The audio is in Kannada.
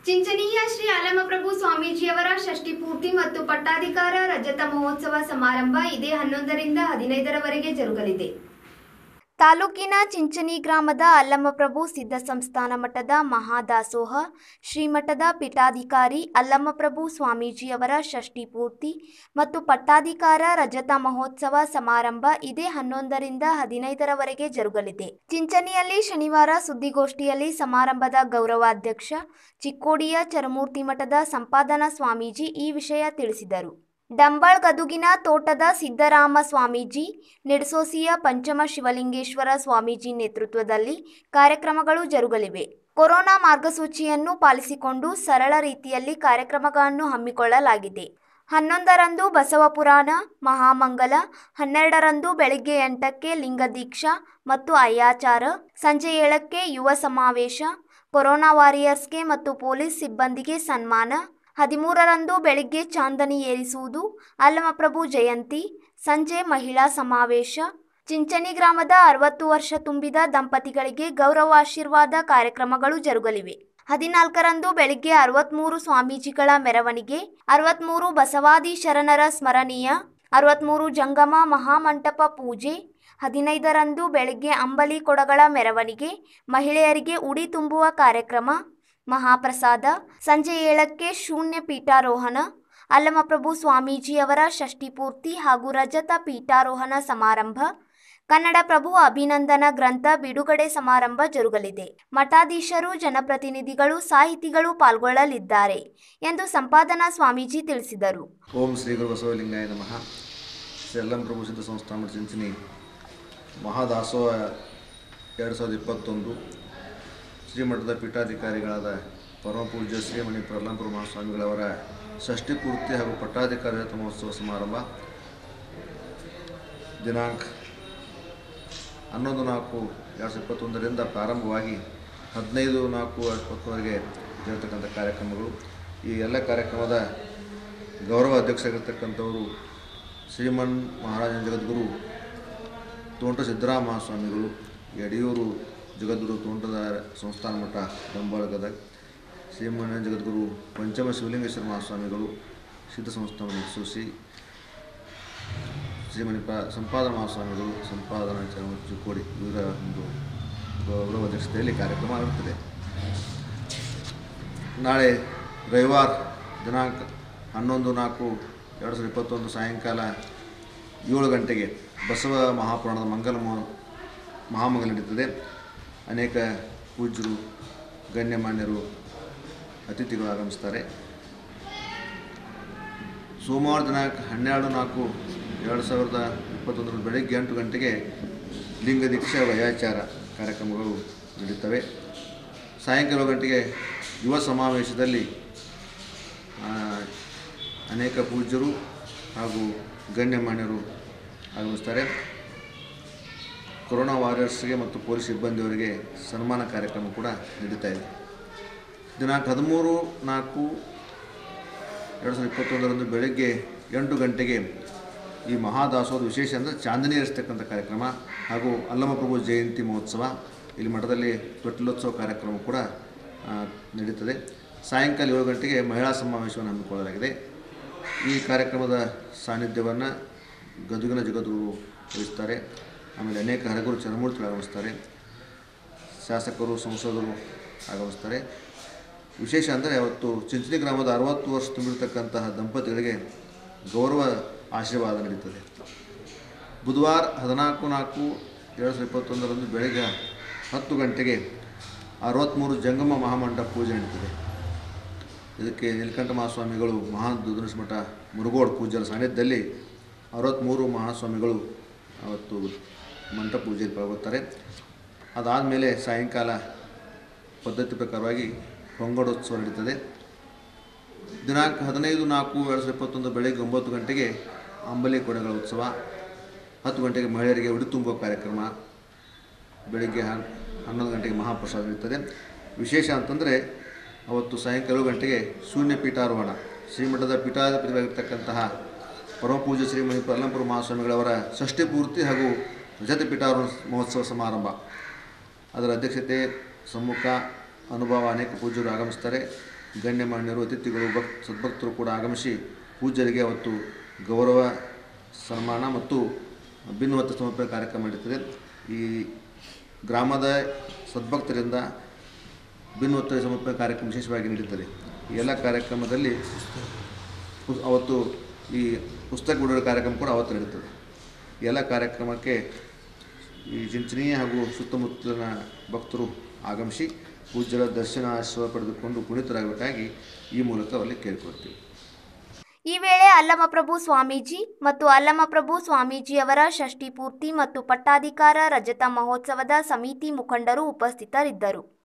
ಚಿಂಚನೀಯ ಶ್ರೀ ಅಲ್ಲಮಪ್ರಭು ಸ್ವಾಮೀಜಿಯವರ ಷಷ್ಠಿ ಪೂರ್ತಿ ಮತ್ತು ಪಟ್ಟಾಧಿಕಾರ ರಜತ ಮಹೋತ್ಸವ ಸಮಾರಂಭ ಇದೇ ಹನ್ನೊಂದರಿಂದ ಹದಿನೈದರವರೆಗೆ ಜರುಗಲಿದೆ ತಾಲೂಕಿನ ಚಿಂಚನಿ ಗ್ರಾಮದ ಅಲ್ಲಮಪ್ರಭು ಸಿದ್ಧ ಸಂಸ್ಥಾನ ಮಠದ ಮಹಾದಾಸೋಹ ಶ್ರೀಮಠದ ಪೀಠಾಧಿಕಾರಿ ಅಲ್ಲಮಪ್ರಭು ಸ್ವಾಮೀಜಿಯವರ ಷಷ್ಠಿ ಪೂರ್ತಿ ಮತ್ತು ಪಟ್ಟಾಧಿಕಾರ ರಜತ ಮಹೋತ್ಸವ ಸಮಾರಂಭ ಇದೇ ಹನ್ನೊಂದರಿಂದ ಹದಿನೈದರವರೆಗೆ ಜರುಗಲಿದೆ ಚಿಂಚನಿಯಲ್ಲಿ ಶನಿವಾರ ಸುದ್ದಿಗೋಷ್ಠಿಯಲ್ಲಿ ಸಮಾರಂಭದ ಗೌರವಾಧ್ಯಕ್ಷ ಚಿಕ್ಕೋಡಿಯ ಚರಮೂರ್ತಿ ಮಠದ ಸಂಪಾದನಾ ಸ್ವಾಮೀಜಿ ಈ ವಿಷಯ ತಿಳಿಸಿದರು ಡಂಬಾಳ್ ಗದುಗಿನ ತೋಟದ ಸಿದ್ದರಾಮ ಸ್ವಾಮೀಜಿ ನಿಡಸೋಸಿಯ ಪಂಚಮ ಶಿವಲಿಂಗೇಶ್ವರ ಸ್ವಾಮೀಜಿ ನೇತೃತ್ವದಲ್ಲಿ ಕಾರ್ಯಕ್ರಮಗಳು ಜರುಗಲಿವೆ ಕೊರೋನಾ ಮಾರ್ಗಸೂಚಿಯನ್ನು ಪಾಲಿಸಿಕೊಂಡು ಸರಳ ರೀತಿಯಲ್ಲಿ ಕಾರ್ಯಕ್ರಮಗಳನ್ನು ಹಮ್ಮಿಕೊಳ್ಳಲಾಗಿದೆ ಹನ್ನೊಂದರಂದು ಬಸವ ಪುರಾಣ ಮಹಾಮಂಗಲ ಹನ್ನೆರಡರಂದು ಬೆಳಗ್ಗೆ ಎಂಟಕ್ಕೆ ಲಿಂಗದೀಕ್ಷಾ ಮತ್ತು ಅಯ್ಯಾಚಾರ ಸಂಜೆ ಏಳಕ್ಕೆ ಯುವ ಸಮಾವೇಶ ಕೊರೋನಾ ವಾರಿಯರ್ಸ್ಗೆ ಮತ್ತು ಪೊಲೀಸ್ ಸಿಬ್ಬಂದಿಗೆ ಸನ್ಮಾನ ಹದಿಮೂರರಂದು ಬೆಳಿಗ್ಗೆ ಚಾಂದನಿ ಏರಿಸುವುದು ಅಲ್ಲಮಪ್ರಭು ಜಯಂತಿ ಸಂಜೆ ಮಹಿಳಾ ಸಮಾವೇಶ ಚಿಂಚನಿ ಗ್ರಾಮದ ಅರವತ್ತು ವರ್ಷ ತುಂಬಿದ ದಂಪತಿಗಳಿಗೆ ಗೌರವಾಶೀರ್ವಾದ ಕಾರ್ಯಕ್ರಮಗಳು ಜರುಗಲಿವೆ ಹದಿನಾಲ್ಕರಂದು ಬೆಳಿಗ್ಗೆ ಅರವತ್ಮೂರು ಸ್ವಾಮೀಜಿಗಳ ಮೆರವಣಿಗೆ ಅರವತ್ಮೂರು ಬಸವಾದಿ ಶರಣರ ಸ್ಮರಣೀಯ ಅರವತ್ಮೂರು ಜಂಗಮ ಮಹಾಮಂಟಪ ಪೂಜೆ ಹದಿನೈದರಂದು ಬೆಳಿಗ್ಗೆ ಅಂಬಲಿ ಕೊಡಗಳ ಮೆರವಣಿಗೆ ಮಹಿಳೆಯರಿಗೆ ಉಡಿ ತುಂಬುವ ಕಾರ್ಯಕ್ರಮ ಮಹಾಪ್ರಸಾದ ಸಂಜೆ ಏಳಕ್ಕೆ ಶೂನ್ಯ ಪೀಠಾರೋಹಣ ಅಲ್ಲಮಪ್ರಭು ಸ್ವಾಮೀಜಿಯವರ ಷಷ್ಠಿ ಪೂರ್ತಿ ಹಾಗೂ ರಜತ ಪೀಠಾರೋಹಣ ಸಮಾರಂಭ ಕನ್ನಡ ಪ್ರಭು ಅಭಿನಂದನ ಗ್ರಂಥ ಬಿಡುಗಡೆ ಸಮಾರಂಭ ಜರುಗಲಿದೆ ಮಠಾಧೀಶರು ಜನಪ್ರತಿನಿಧಿಗಳು ಸಾಹಿತಿಗಳು ಪಾಲ್ಗೊಳ್ಳಲಿದ್ದಾರೆ ಎಂದು ಸಂಪಾದನಾ ಸ್ವಾಮೀಜಿ ತಿಳಿಸಿದರು ಓಂ ಶ್ರೀ ಗುರು ಬಸವಲಿಂಗಾಯ ನಮಃ ಶ್ರೀ ಅಲ್ಲಂ ಪ್ರಭು ಸಿದ್ಧ ಸಂಸ್ಥಾನ ಚಿಂಚನಿ ಮಹಾದಾಸೋಹ ಎರಡು ಸಾವಿರದ ಇಪ್ಪತ್ತೊಂದು ಶ್ರೀಮಠದ ಪೀಠಾಧಿಕಾರಿಗಳಾದ ಪರಮ ಪೂಜ್ಯ ಶ್ರೀಮಣಿ ಪ್ರಹ್ಲಾಂಪುರ ಮಹಾಸ್ವಾಮಿಗಳವರ ಷಷ್ಠಿ ಪೂರ್ತಿ ಹಾಗೂ ಪಟ್ಟಾಧಿಕಾರಿ ರಥ ಮಹೋತ್ಸವ ಸಮಾರಂಭ ದಿನಾಂಕ ಹನ್ನೊಂದು ನಾಲ್ಕು ಎರಡು ಸಾವಿರದ ಇಪ್ಪತ್ತೊಂದರಿಂದ ಪ್ರಾರಂಭವಾಗಿ ಹದಿನೈದು ನಾಲ್ಕು ಇಪ್ಪತ್ತೊಂದರಿಗೆ ಇರತಕ್ಕಂಥ ಕಾರ್ಯಕ್ರಮಗಳು ಈ ಎಲ್ಲ ಕಾರ್ಯಕ್ರಮದ ಗೌರವ ಅಧ್ಯಕ್ಷರಾಗಿರ್ತಕ್ಕಂಥವರು ಶ್ರೀಮನ್ ಮಹಾರಾಜನ ಜಗದ್ಗುರು ತೋಂಟ ಸಿದ್ದರಾಮ ಮಹಾಸ್ವಾಮಿಗಳು ಯಡಿಯೂರು ಜಗದ್ಗುರು ತೋಂಟದ ಸಂಸ್ಥಾನ ಮಠ ಡಂಬಾಳ ಗದಗ ಶ್ರೀಮನ್ ಜಗದ್ಗುರು ಪಂಚಮ ಶಿವಲಿಂಗೇಶ್ವರ ಮಹಾಸ್ವಾಮಿಗಳು ಸಿದ್ಧ ಸಂಸ್ಥಾನ ಸೂಸಿ ಶ್ರೀಮಣಿ ಪ ಸಂಪಾದನಾ ಮಹಾಸ್ವಾಮಿಗಳು ಸಂಪಾದನಾ ಚರಮ ಚಿಕ್ಕೋಡಿ ಇವರ ಒಂದು ಗೌರವ ಅಧ್ಯಕ್ಷತೆಯಲ್ಲಿ ಕಾರ್ಯಕ್ರಮ ಇರುತ್ತದೆ ನಾಳೆ ರವಿವಾರ ದಿನಾಂಕ ಹನ್ನೊಂದು ನಾಲ್ಕು ಎರಡು ಸಾವಿರದ ಇಪ್ಪತ್ತೊಂದು ಸಾಯಂಕಾಲ ಏಳು ಗಂಟೆಗೆ ಬಸವ ಮಹಾಪುರಾಣದ ಮಂಗಲ ಮಹ- ಮಹಾಮಂಗಲ ನಡೀತದೆ ಅನೇಕ ಪೂಜ್ಯರು ಗಣ್ಯಮಾನ್ಯರು ಅತಿಥಿಗಳು ಆಗಮಿಸ್ತಾರೆ ಸೋಮವಾರ ದಿನಾಂಕ ಹನ್ನೆರಡು ನಾಲ್ಕು ಎರಡು ಸಾವಿರದ ಇಪ್ಪತ್ತೊಂದರ ಬೆಳಗ್ಗೆ ಎಂಟು ಗಂಟೆಗೆ ಲಿಂಗ ದೀಕ್ಷಾ ವಯಾಚಾರ ಕಾರ್ಯಕ್ರಮಗಳು ನಡೀತವೆ ಸಾಯಂಕಾಲ ಏಳು ಗಂಟೆಗೆ ಯುವ ಸಮಾವೇಶದಲ್ಲಿ ಆ, ಅನೇಕ ಪೂಜ್ಯರು ಹಾಗೂ ಗಣ್ಯಮಾನ್ಯರು ಆಗಮಿಸ್ತಾರೆ ಕೊರೋನಾ ವಾರಿಯರ್ಸ್ಗೆ ಮತ್ತು ಪೊಲೀಸ್ ಸಿಬ್ಬಂದಿಯವರಿಗೆ ಸನ್ಮಾನ ಕಾರ್ಯಕ್ರಮ ಕೂಡ ನಡೀತಾ ಇದೆ ದಿನಾಂಕ ಹದಿಮೂರು ನಾಲ್ಕು ಎರಡು ಸಾವಿರದ ಇಪ್ಪತ್ತೊಂದರಂದು ಬೆಳಗ್ಗೆ ಎಂಟು ಗಂಟೆಗೆ ಈ ಮಹಾದಾಸೋಹದ ವಿಶೇಷ ಅಂದರೆ ಚಾಂದನಿ ಏರಿಸ್ತಕ್ಕಂಥ ಕಾರ್ಯಕ್ರಮ ಹಾಗೂ ಅಲ್ಲಮಪ್ರಭು ಜಯಂತಿ ಮಹೋತ್ಸವ ಇಲ್ಲಿ ಮಠದಲ್ಲಿ ತೊಟ್ಟಿಲೋತ್ಸವ ಕಾರ್ಯಕ್ರಮ ಕೂಡ ಆ, ನಡೀತದೆ ಸಾಯಂಕಾಲ ಏಳು ಗಂಟೆಗೆ ಮಹಿಳಾ ಸಮಾವೇಶವನ್ನು ಹಮ್ಮಿಕೊಳ್ಳಲಾಗಿದೆ ಈ ಕಾರ್ಯಕ್ರಮದ ಸಾನ್ನಿಧ್ಯವನ್ನು ಗದುಗಿನ ಜಗದ್ಗುರು ವಹಿಸ್ತಾರೆ ಆಮೇಲೆ ಅನೇಕ ಹರಗುರು ಚರಮೂರ್ತಿಗಳು ಆಗಮಿಸ್ತಾರೆ ಶಾಸಕರು ಸಂಸದರು ಆಗಮಿಸ್ತಾರೆ ವಿಶೇಷ ಅಂದರೆ ಅವತ್ತು ಚಿಂಚಲಿ ಗ್ರಾಮದ ಅರವತ್ತು ವರ್ಷ ತುಂಬಿರ್ತಕ್ಕಂತಹ ದಂಪತಿಗಳಿಗೆ ಗೌರವ ಆಶೀರ್ವಾದ ನಡೀತದೆ ಬುಧವಾರ ಹದಿನಾಲ್ಕು ನಾಲ್ಕು ಎರಡು ಸಾವಿರದ ಇಪ್ಪತ್ತೊಂದರಂದು ಬೆಳಗ್ಗೆ ಹತ್ತು ಗಂಟೆಗೆ ಅರವತ್ತ್ಮೂರು ಜಂಗಮ ಮಹಾಮಂಟಪ ಪೂಜೆ ನಡೀತದೆ ಇದಕ್ಕೆ ನೀಲಕಂಠ ಮಹಾಸ್ವಾಮಿಗಳು ಮಹಾ ದುಧನಸ್ ಮಠ ಮುರುಗೋಡ್ ಪೂಜ್ಯರ ಸಾನ್ನಿಧ್ಯದಲ್ಲಿ ಅರವತ್ತ್ಮೂರು ಮಹಾಸ್ವಾಮಿಗಳು ಅವತ್ತು ಮಂಟಪ ಪೂಜೆಯಲ್ಲಿ ಪಾಲ್ಗೊಳ್ತಾರೆ ಅದಾದಮೇಲೆ ಸಾಯಂಕಾಲ ಪದ್ಧತಿ ಪ್ರಕಾರವಾಗಿ ಹೊಂಗಡೋತ್ಸವ ನಡೀತದೆ ದಿನಾಂಕ ಹದಿನೈದು ನಾಲ್ಕು ಎರಡು ಸಾವಿರದ ಇಪ್ಪತ್ತೊಂದು ಬೆಳಗ್ಗೆ ಒಂಬತ್ತು ಗಂಟೆಗೆ ಅಂಬಲಿ ಕೊಡೆಗಳ ಉತ್ಸವ ಹತ್ತು ಗಂಟೆಗೆ ಮಹಿಳೆಯರಿಗೆ ಉಡಿ ತುಂಬುವ ಕಾರ್ಯಕ್ರಮ ಬೆಳಿಗ್ಗೆ ಹನ್ ಹನ್ನೊಂದು ಗಂಟೆಗೆ ಮಹಾಪ್ರಸಾದ ನಡೀತದೆ ವಿಶೇಷ ಅಂತಂದರೆ ಅವತ್ತು ಸಾಯಂಕಾಲ ಏಳು ಗಂಟೆಗೆ ಶೂನ್ಯ ಪೀಠಾರೋಹಣ ಶ್ರೀಮಠದ ಪೀಠಾಧಿಪತಿಗಳಾಗಿರ್ತಕ್ಕಂತಹ ಪರಮಪೂಜ್ಯ ಶ್ರೀಮಣಿ ಪ್ರಲ್ಲಂಪುರ ಮಹಾಸ್ವಾಮಿಗಳವರ ಷಷ್ಠಿ ಪೂರ್ತಿ ಹಾಗೂ ರಜತ ಪೀಠಾರೋಹಣ ಮಹೋತ್ಸವ ಸಮಾರಂಭ ಅದರ ಅಧ್ಯಕ್ಷತೆ ಸಮ್ಮುಖ ಅನುಭವ ಅನೇಕ ಪೂಜ್ಯರು ಆಗಮಿಸ್ತಾರೆ ಗಣ್ಯಮಾನ್ಯರು ಅತಿಥಿಗಳು ಭಕ್ ಸದ್ಭಕ್ತರು ಕೂಡ ಆಗಮಿಸಿ ಪೂಜ್ಯರಿಗೆ ಅವತ್ತು ಗೌರವ ಸನ್ಮಾನ ಮತ್ತು ಭಿನ್ನವತ್ತ ಸಮರ್ಪಣೆ ಕಾರ್ಯಕ್ರಮ ನಡೀತದೆ ಈ ಗ್ರಾಮದ ಸದ್ಭಕ್ತರಿಂದ ಭಿನ್ನೋತ್ತರ ಸಮರ್ಪಣೆ ಕಾರ್ಯಕ್ರಮ ವಿಶೇಷವಾಗಿ ನಡೀತದೆ ಈ ಎಲ್ಲ ಕಾರ್ಯಕ್ರಮದಲ್ಲಿ ಪುಸ್- ಅವತ್ತು ಈ ಪುಸ್ತಕ ಬಿಡುಗಡೆ ಕಾರ್ಯಕ್ರಮ ಕೂಡ ಅವತ್ತು ನಡೀತದೆ ಈ ಎಲ್ಲ ಕಾರ್ಯಕ್ರಮಕ್ಕೆ ಈ ಚಿಂಚಣಿ ಹಾಗೂ ಸುತ್ತಮುತ್ತಲಿನ ಭಕ್ತರು ಆಗಮಿಸಿ ಪೂಜ್ಯರ ದರ್ಶನ ಆಶೀರ್ವಾದ ಪಡೆದುಕೊಂಡು ಪುನೀತರಾಗಬೇಕಾಗಿ ಈ ಮೂಲಕ ಅವರಲ್ಲಿ ಕೇಳಿಕೊಳ್ತೀವಿ ಈ ವೇಳೆ ಅಲ್ಲಮಪ್ರಭು ಸ್ವಾಮೀಜಿ ಮತ್ತು ಅಲ್ಲಮಪ್ರಭು ಸ್ವಾಮೀಜಿಯವರ ಷಷ್ಠಿ ಪೂರ್ತಿ ಮತ್ತು ಪಟ್ಟಾಧಿಕಾರ ರಜತ ಮಹೋತ್ಸವದ ಸಮಿತಿ ಮುಖಂಡರು ಉಪಸ್ಥಿತರಿದ್ದರು